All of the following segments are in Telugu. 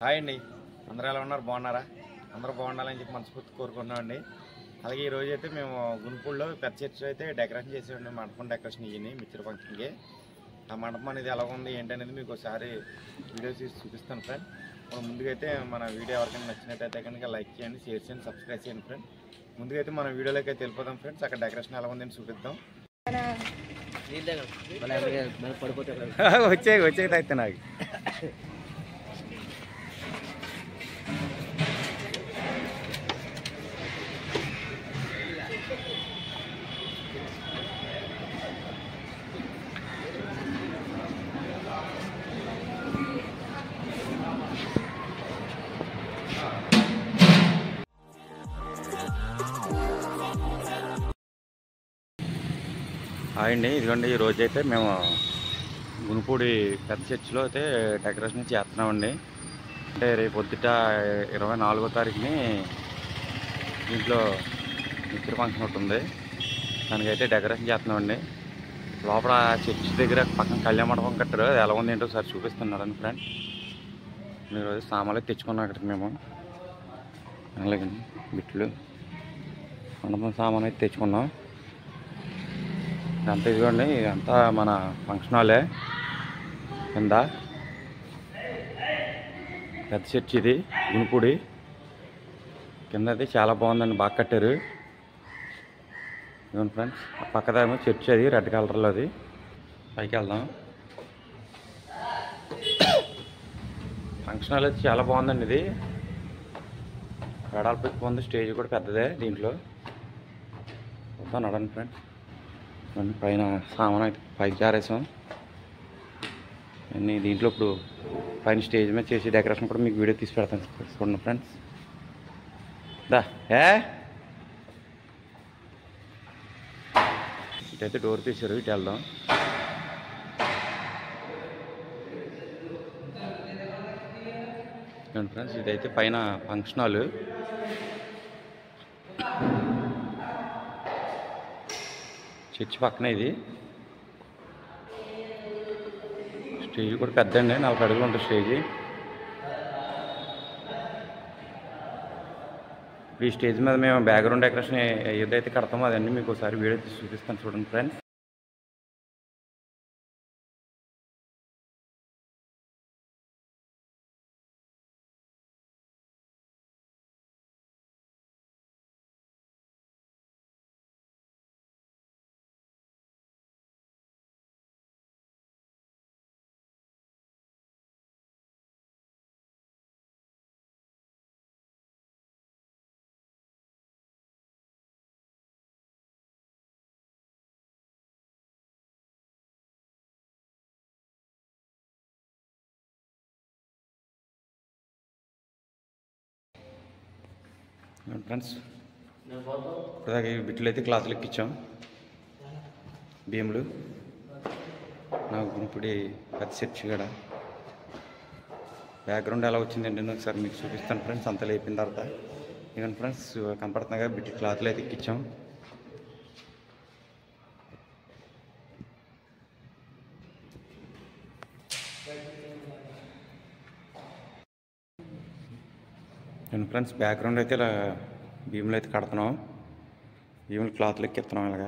హాయ్ అండి అందరూ ఎలా ఉన్నారు బాగున్నారా అందరూ బాగుండాలని చెప్పి మనస్ఫూర్తి కోరుకుంటున్నామండి అలాగే ఈ రోజు అయితే మేము గుంపూడిలో పెద్ద చర్చ్ అయితే డెకరేషన్ చేసామండి మండపం డెకరేషన్ ఇవన్నీ మిక్చర్ ఫంక్షన్కి ఆ మండపం అనేది ఎలా ఉంది ఏంటనేది మీకు ఒకసారి వీడియో తీసి చూపిస్తాను ఫ్రెండ్ మనం ముందుగా అయితే మన వీడియో ఎవరికైనా నచ్చినట్టయితే కనుక లైక్ చేయండి షేర్ చేయండి సబ్స్క్రైబ్ చేయండి ఫ్రెండ్ ముందుగా అయితే మన వీడియోలోకి అయితే వెళ్ళిపోదాం ఫ్రెండ్స్ అక్కడ డెకరేషన్ ఎలా ఉందని చూపిద్దాం వచ్చే వచ్చే అయితే నాకు హాయ్ అండి ఇదిగోండి ఈ రోజు అయితే మేము గునుపూడి పెద్ద చర్చిలో అయితే డెకరేషన్ చేస్తున్నామండి అంటే రేపు పొద్దుట ఇరవై నాలుగో తారీఖుని దీంట్లో మిక్చర్ ఫంక్షన్ ఒకటి ఉంది దానికైతే డెకరేషన్ చేస్తున్నామండి లోపల చర్చ్ దగ్గర పక్కన కళ్యాణ మండపం కట్టారు అది ఎలా ఉంది ఏంటో ఒకసారి చూపిస్తున్నారండి ఫ్రెండ్ మీరు రోజు సామాన్లు అయితే తెచ్చుకున్నాం అక్కడికి మేము అలాగే బిట్లు మండపం సామాన్ అయితే తెచ్చుకున్నాం ఇదంతా ఇదిగోండి ఇదంతా మన ఫంక్షన్ హాలే కింద పెద్ద చర్చ్ ఇది గునుపూడి కింద అది చాలా బాగుందండి బాగా కట్టారు ఇదిగోండి ఫ్రెండ్స్ ఆ పక్కదేమో చర్చ్ అది రెడ్ కలర్లో అది పైకి వెళ్దాం ఫంక్షన్ హాల్ అయితే చాలా బాగుందండి ఇది వెడల్పు ఎక్కువ ఉంది స్టేజ్ కూడా పెద్దదే దీంట్లో వద్దాం నడండి ఫ్రెండ్స్ ఇవన్నీ పైన సామాన్ అయితే పైకి జారేసాం అన్నీ దీంట్లో ఇప్పుడు పైన స్టేజ్ మీద చేసి డెకరేషన్ కూడా మీకు వీడియో తీసి పెడతాను చూడండి ఫ్రెండ్స్ దా ఏ ఇటైతే డోర్ తీసారు ఇటు వెళ్దాం చూడండి ఫ్రెండ్స్ ఇదైతే పైన ఫంక్షన్ హాల్ చర్చి పక్కన ఇది స్టేజ్ కూడా పెద్ద అండి నలభై అడుగులు ఉంటుంది స్టేజ్ ఈ స్టేజ్ మీద మేము బ్యాక్గ్రౌండ్ డెకరేషన్ ఏదైతే కడతామో అదన్నీ మీకు ఒకసారి వీడియో తీసి చూపిస్తాను చూడండి ఫ్రెండ్స్ ఫ్రెండ్స్ ఇప్పటిదాకా ఈ బిట్లు అయితే క్లాసులు ఎక్కించాం భీములు నాకు ఇప్పుడు పెద్ద చర్చ్ కూడా బ్యాక్గ్రౌండ్ ఎలా వచ్చిందంటే నేను ఒకసారి మీకు చూపిస్తాను ఫ్రెండ్స్ అంతా లేపిన తర్వాత ఇవన్నీ ఫ్రెండ్స్ కనపడుతున్నాగా బిట్టి క్లాత్లు అయితే ఎక్కించాం నేను ఫ్రెండ్స్ బ్యాక్గ్రౌండ్ అయితే ఇలా భీములు అయితే కడుతున్నాం భీములు క్లాత్లు ఎక్కిస్తున్నాం ఇలాగా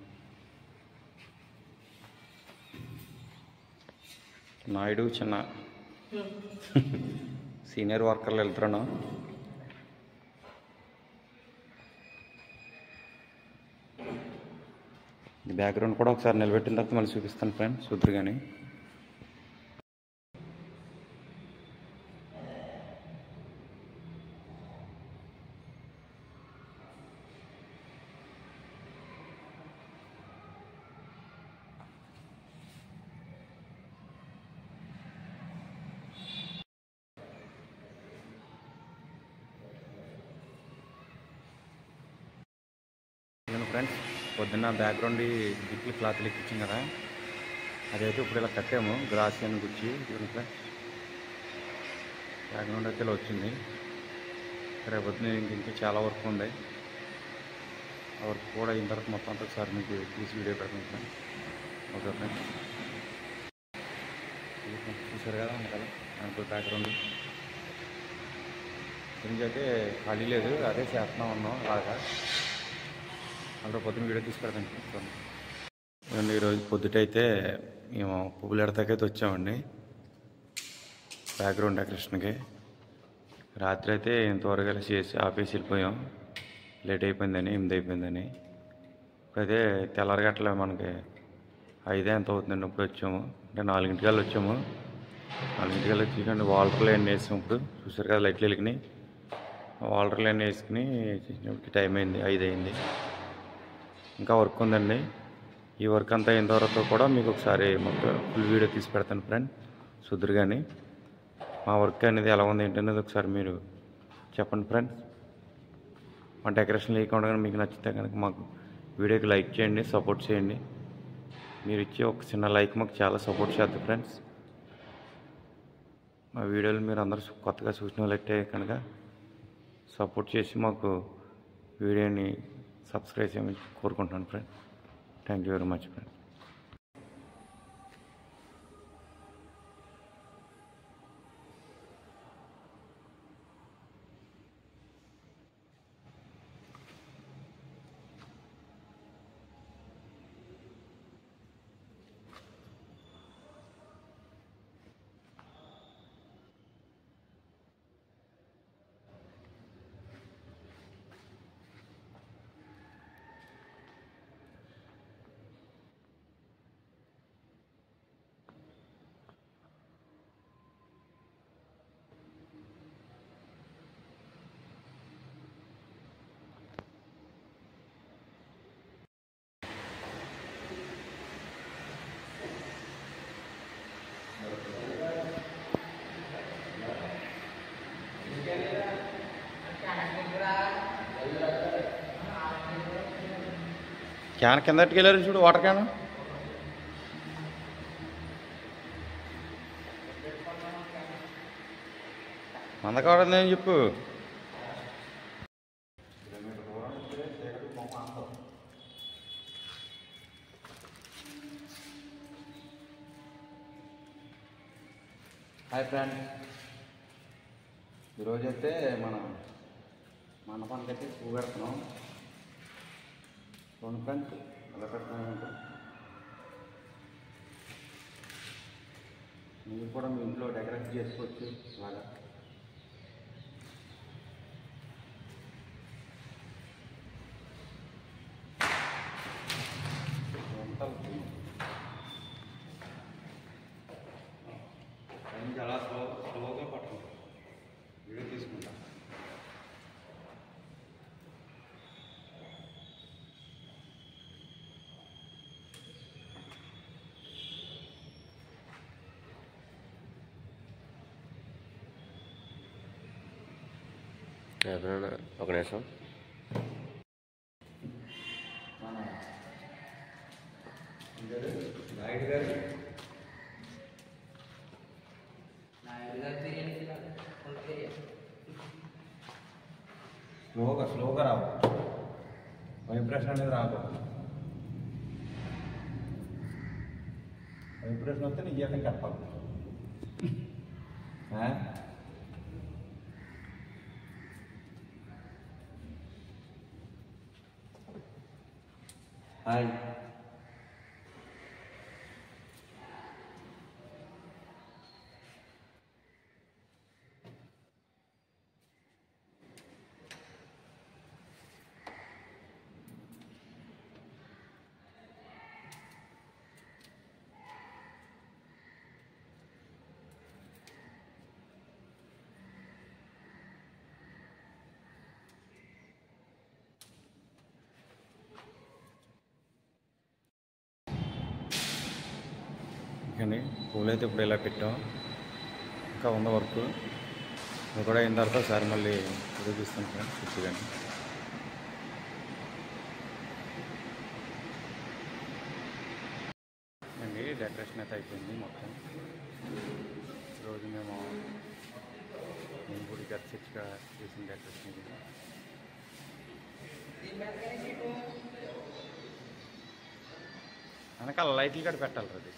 నాయుడు చిన్న సీనియర్ వర్కర్లు వెళ్తున్నాను ఈ బ్యాక్గ్రౌండ్ కూడా ఒకసారి నిలబెట్టిన తర్వాత మళ్ళీ చూపిస్తాను ఫ్రెండ్ చూద్దరు కానీ నేను ఫ్రెండ్స్ పొద్దున్న బ్యాక్గ్రౌండ్ గిట్లు క్లాత్లు ఎక్కించాం కదా అదైతే ఇప్పుడు ఇలా కట్టాము గ్రాస్ అని గుచ్చి ఇదిగోండి ఫ్రెండ్స్ బ్యాక్గ్రౌండ్ అయితే ఇలా వచ్చింది రేపు పొద్దున్న ఇంక ఇంకా చాలా వర్క్ ఉంది ఆ వర్క్ కూడా అయిన తర్వాత మొత్తం అంతా ఒకసారి మీకు తీసి వీడియో పెడతాను ఫ్రెండ్స్ ఓకే ఫ్రెండ్స్ ఇది ఫ్రెండ్స్ చూసారు కదా ఉంది కదా దాంట్లో బ్యాక్గ్రౌండ్ గురించి అయితే ఖాళీ లేదు అదే చేస్తున్నాం ఉన్నాం అలాగా అక్కడ పొద్దున వీడియో తీసి పెడతాను చూస్తాను అండి ఈరోజు పొద్దుటైతే మేము పువ్వులు ఎడతాకైతే వచ్చామండి బ్యాక్గ్రౌండ్ డెకరేషన్కి రాత్రి అయితే త్వరగా చేసి ఆపేసి వెళ్ళిపోయాం లేట్ అయిపోయిందని ఎనిమిది అయిపోయిందని ఇప్పుడైతే తెల్లారగట్ల మనకి ఐదే ఎంత అవుతుందండి ఇప్పుడు వచ్చాము అంటే నాలుగింటికల్లా వచ్చాము నాలుగింటికల్లా వచ్చి వాటర్ లైన్ వేసాం ఇప్పుడు చూసారు కదా లైట్లు వెలిగినాయి వాటర్ లైన్ వేసుకుని చేసినప్పటికి టైం అయింది ఐదు అయింది ఇంకా వర్క్ ఉందండి ఈ వర్క్ అంతా అయిన తర్వాత కూడా మీకు ఒకసారి మొత్తం ఫుల్ వీడియో తీసి పెడతాను ఫ్రెండ్ సుధురు కానీ మా వర్క్ అనేది ఎలా ఉంది ఏంటనేది ఒకసారి మీరు చెప్పండి ఫ్రెండ్స్ మా డెకరేషన్ లేకుండా కనుక మీకు నచ్చితే కనుక మాకు వీడియోకి లైక్ చేయండి సపోర్ట్ చేయండి మీరు ఇచ్చే ఒక చిన్న లైక్ మాకు చాలా సపోర్ట్ చేద్దాం ఫ్రెండ్స్ మా వీడియోలు మీరు అందరూ కొత్తగా చూసిన వాళ్ళైతే కనుక సపోర్ట్ చేసి మాకు వీడియోని సబ్స్క్రైబ్ చేయమని కోరుకుంటున్నాను friend thank you very much friend క్యాన్ కింద వెళ్ళారు చూడు వాటర్ క్యాన్ మంద కావడం చెప్పు హాయ్ ఫ్రెండ్ ఈరోజైతే మనం మండపానికి అయితే పువ్వు పెడుతున్నాం రెండు ఫ్రెండ్స్ ఎలా పెడుతున్నామంటే మీరు కూడా మీ ఇంట్లో డెకరేట్ చేసుకోవచ్చు ఇలాగా ఇదంతా అవుతుంది. కొంచెం అలా స్లో స్లోగా పట్టుకుంటాం వీడియో తీసుకుంటాం ఎవరైనా ఒక నిమిషం మన గారు నాయుడు గారు స్లోగా స్లోగా రావు వైబ్రేషన్ అనేది రాకూడదు వైబ్రేషన్ వస్తే నీ జీతం కట్టాలి ఆ? హాయ్ కానీ పూలైతే ఇప్పుడు ఇలా పెట్టాం ఇంకా ఉన్న వర్క్ అది కూడా అయిన తర్వాత ఒకసారి మళ్ళీ చూపిస్తాను ఫ్రెండ్స్ చూపిగానే అండి డెకరేషన్ అయితే అయిపోయింది మొత్తం ఈరోజు మేము మేము గుడి చర్చిగా చేసిన డెకరేషన్ ఇది వెనకాల లైట్లు కూడా పెట్టాలి అది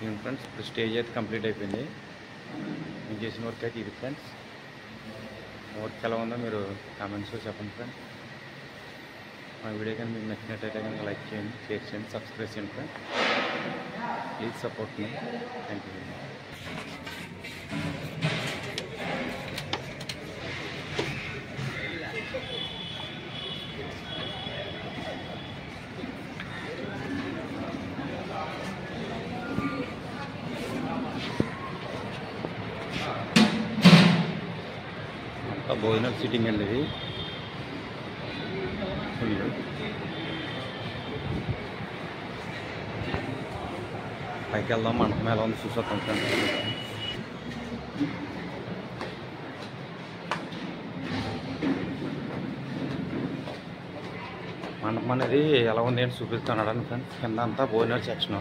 ఇది ఫ్రెండ్స్ ఇప్పుడు స్టేజ్ అయితే కంప్లీట్ అయిపోయింది నేను చేసిన వర్క్ అయితే ఇది ఫ్రెండ్స్ వర్క్ ఎలా ఉందో మీరు కామెంట్స్లో చెప్పండి ఫ్రెండ్స్ మా వీడియో కానీ మీకు నచ్చినట్టయితే కనుక లైక్ చేయండి షేర్ చేయండి సబ్స్క్రైబ్ చేయండి ఫ్రెండ్స్ ప్లీజ్ సపోర్ట్ మీ థ్యాంక్ యూ అంతా భోజనం సిట్టింగ్ అండి ఇది ఫుల్ పైకి వెళ్దాం మంటపం ఎలా ఉంది చూసొద్దాం ఫ్రెండ్స్ మండపం అనేది ఎలా ఉంది అని చూపిస్తున్నాడు ఫ్రెండ్స్ కింద అంతా భోజనం సెక్షన్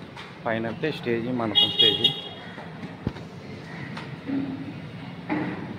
పైన అయితే స్టేజీ మండపం స్టేజీ